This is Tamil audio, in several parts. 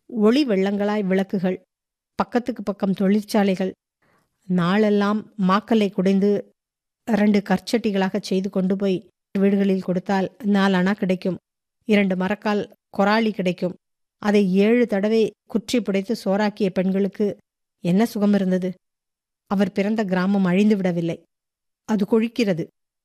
ஒளி வெள்ளங்களாய் விளக்குகள் பக்கத்துக்கு பக்கம் தொழிற்சாலைகள் நாளெல்லாம் மாக்கல்லை குடைந்து இரண்டு கற்சட்டிகளாகச் செய்து கொண்டு போய் வீடுகளில் கொடுத்தால் நாலு அணா கிடைக்கும் இரண்டு மரக்கால் கொராளி கிடைக்கும் அதை ஏழு தடவை குற்றி புடைத்து சோறாக்கிய பெண்களுக்கு என்ன சுகம் இருந்தது அவர் பிறந்த கிராமம் அழிந்து விடவில்லை அது கொழிக்கிறது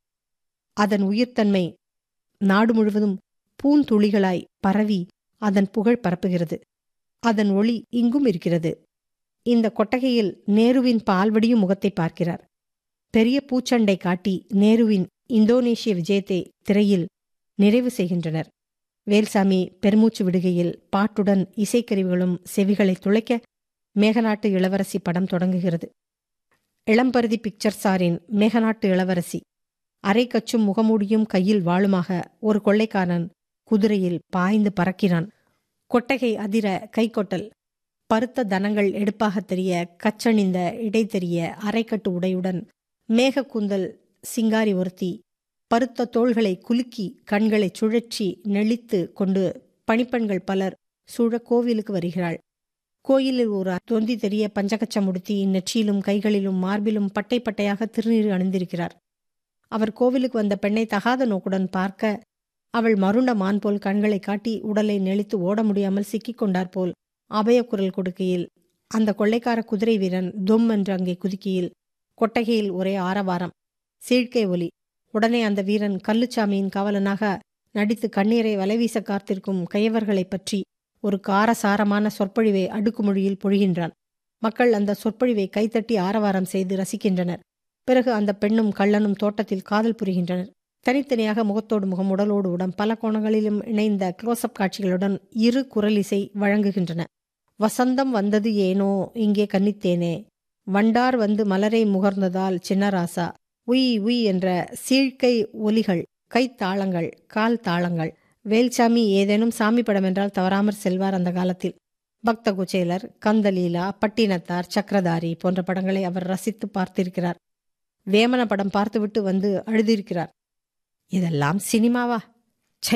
அதன் உயிர்த்தன்மை நாடு முழுவதும் பூந்துளிகளாய் பரவி அதன் புகழ் பரப்புகிறது அதன் ஒளி இங்கும் இருக்கிறது இந்த கொட்டகையில் நேருவின் பால்வடியும் முகத்தை பார்க்கிறார் பெரிய பூச்சண்டை காட்டி நேருவின் இந்தோனேஷிய விஜயத்தை திரையில் நிறைவு செய்கின்றனர் வேல்சாமி பெருமூச்சு விடுகையில் பாட்டுடன் இசைக்கருவிகளும் செவிகளை துளைக்க மேகநாட்டு இளவரசி படம் தொடங்குகிறது இளம்பருதி பிக்சர்ஸாரின் மேகநாட்டு இளவரசி அரை கச்சும் முகமூடியும் கையில் வாளுமாக ஒரு கொள்ளைக்காரன் குதிரையில் பாய்ந்து பறக்கிறான் கொட்டகை அதிர கைகொட்டல் பருத்த தனங்கள் எடுப்பாகத் தெரிய கச்சணிந்த இடை தெரிய அரைக்கட்டு உடையுடன் மேகக்கூந்தல் சிங்காரி ஒருத்தி பருத்த தோள்களை குலுக்கி கண்களை சுழற்றி நெளித்து கொண்டு பணிப்பெண்கள் பலர் சூழ கோவிலுக்கு வருகிறாள் கோயிலில் ஒரு தொந்தி தெரிய பஞ்சகச்சம் உடுத்தி நெற்றியிலும் கைகளிலும் மார்பிலும் பட்டை பட்டையாக திருநீர் அணிந்திருக்கிறார் அவர் கோவிலுக்கு வந்த பெண்ணை தகாத நோக்குடன் பார்க்க அவள் மருண்ட மான் போல் கண்களை காட்டி உடலை நெளித்து ஓட முடியாமல் சிக்கிக் கொண்டார் போல் அபயக்குரல் கொடுக்கையில் அந்த கொள்ளைக்கார குதிரை வீரன் தொம் என்று அங்கே குதிக்கையில் கொட்டகையில் ஒரே ஆரவாரம் சீழ்க்கை ஒலி உடனே அந்த வீரன் கல்லுச்சாமியின் காவலனாக நடித்து கண்ணீரை வலைவீச காத்திருக்கும் கையவர்களைப் பற்றி ஒரு காரசாரமான சொற்பொழிவை அடுக்குமொழியில் பொழிகின்றான் மக்கள் அந்த சொற்பொழிவை கைத்தட்டி ஆரவாரம் செய்து ரசிக்கின்றனர் பிறகு அந்த பெண்ணும் கள்ளனும் தோட்டத்தில் காதல் புரிகின்றனர் தனித்தனியாக முகத்தோடு முகம் உடலோடு உடம் பல கோணங்களிலும் இணைந்த க்ளோஸ்அப் காட்சிகளுடன் இரு குரலிசை வழங்குகின்றன வசந்தம் வந்தது ஏனோ இங்கே கன்னித்தேனே வண்டார் வந்து மலரை முகர்ந்ததால் சின்னராசா உய் உய் என்ற சீழ்க்கை ஒலிகள் கைத்தாளங்கள் கால் தாளங்கள் வேல்சாமி ஏதேனும் சாமி படம் என்றால் தவறாமற் செல்வார் அந்த காலத்தில் பக்த குச்சேலர் கந்தலீலா பட்டினத்தார் சக்கரதாரி போன்ற படங்களை அவர் ரசித்து பார்த்திருக்கிறார் வேமன படம் பார்த்துவிட்டு வந்து அழுதிருக்கிறார் இதெல்லாம் சினிமாவா சை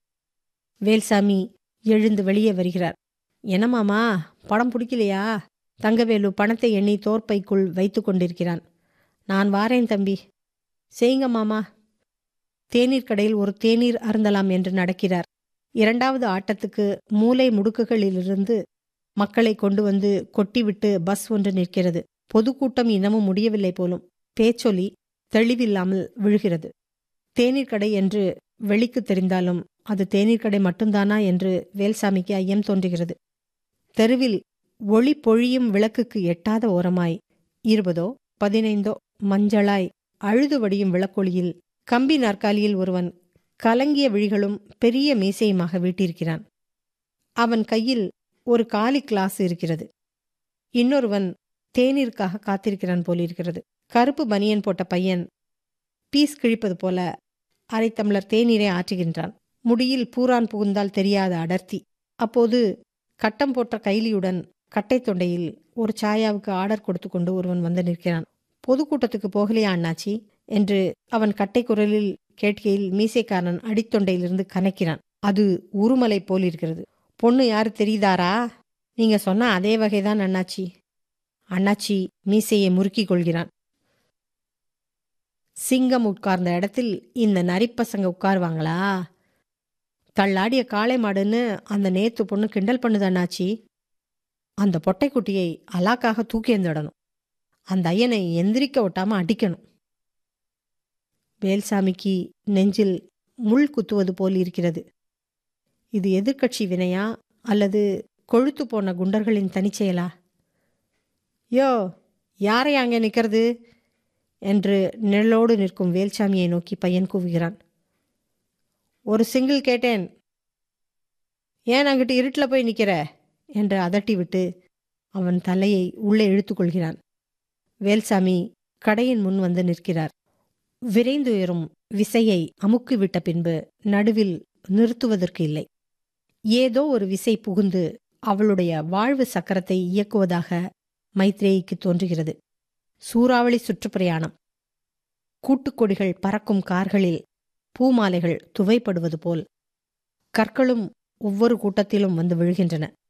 வேல்சாமி எழுந்து வெளியே வருகிறார் என்னமாமா படம் பிடிக்கலையா தங்கவேலு பணத்தை எண்ணி தோற்பைக்குள் வைத்து கொண்டிருக்கிறான் நான் வாரேன் தம்பி செய்யுங்க மாமா தேநீர் கடையில் ஒரு தேநீர் அருந்தலாம் என்று நடக்கிறார் இரண்டாவது ஆட்டத்துக்கு மூலை முடுக்குகளிலிருந்து மக்களை கொண்டு வந்து கொட்டிவிட்டு பஸ் ஒன்று நிற்கிறது பொதுக்கூட்டம் இன்னமும் முடியவில்லை போலும் பேச்சொலி தெளிவில்லாமல் விழுகிறது தேநீர் கடை என்று வெளிக்கு தெரிந்தாலும் அது தேநீர் கடை மட்டும்தானா என்று வேல்சாமிக்கு ஐயம் தோன்றுகிறது தெருவில் ஒளி பொழியும் விளக்குக்கு எட்டாத ஓரமாய் இருபதோ பதினைந்தோ மஞ்சளாய் அழுது வடியும் விளக்கொளியில் கம்பி நாற்காலியில் ஒருவன் கலங்கிய விழிகளும் பெரிய மீசையுமாக வீட்டிருக்கிறான் அவன் கையில் ஒரு காலி கிளாஸ் இருக்கிறது இன்னொருவன் தேநீருக்காக காத்திருக்கிறான் போலிருக்கிறது கருப்பு பனியன் போட்ட பையன் பீஸ் கிழிப்பது போல அரை தம்ளர் தேநீரை ஆற்றுகின்றான் முடியில் பூரான் புகுந்தால் தெரியாத அடர்த்தி அப்போது கட்டம் போட்ட கைலியுடன் கட்டை தொண்டையில் ஒரு சாயாவுக்கு ஆர்டர் கொடுத்து கொண்டு ஒருவன் வந்து நிற்கிறான் பொதுக்கூட்டத்துக்கு போகலையா அண்ணாச்சி என்று அவன் கட்டை குரலில் கேட்கையில் மீசைக்காரன் அடித்தொண்டையிலிருந்து கனைக்கிறான் அது உருமலை போல் இருக்கிறது பொண்ணு யாரு தெரியுதாரா நீங்க சொன்ன அதே வகைதான் அண்ணாச்சி அண்ணாச்சி மீசையை முறுக்கிக் கொள்கிறான் சிங்கம் உட்கார்ந்த இடத்தில் இந்த நரிப்பசங்க உட்காருவாங்களா தள்ளாடிய காளை மாடுன்னு அந்த நேத்து பொண்ணு கிண்டல் பண்ணுது அண்ணாச்சி அந்த பொட்டைக்குட்டியை அலாக்காக தூக்கி எந்திடணும் அந்த ஐயனை எந்திரிக்க ஒட்டாம அடிக்கணும் வேல்சாமிக்கு நெஞ்சில் முள் குத்துவது போல் இருக்கிறது இது எதிர்க்கட்சி வினையா அல்லது கொழுத்து போன குண்டர்களின் தனிச்செயலா யோ யாரை அங்கே நிற்கிறது என்று நிழலோடு நிற்கும் வேல்சாமியை நோக்கி பையன் கூவுகிறான் ஒரு சிங்கிள் கேட்டேன் ஏன் அங்கிட்டு இருட்டில் போய் நிற்கிற என்று அதட்டிவிட்டு அவன் தலையை உள்ளே இழுத்துக்கொள்கிறான் வேல்சாமி கடையின் முன் வந்து நிற்கிறார் விரைந்துயரும் விசையை அமுக்கிவிட்ட பின்பு நடுவில் நிறுத்துவதற்கு இல்லை ஏதோ ஒரு விசை புகுந்து அவளுடைய வாழ்வு சக்கரத்தை இயக்குவதாக மைத்ரேயிக்கு தோன்றுகிறது சூறாவளி சுற்றுப்பிரயாணம் கூட்டுக்கொடிகள் பறக்கும் கார்களில் பூமாலைகள் துவைப்படுவது போல் கற்களும் ஒவ்வொரு கூட்டத்திலும் வந்து விழுகின்றன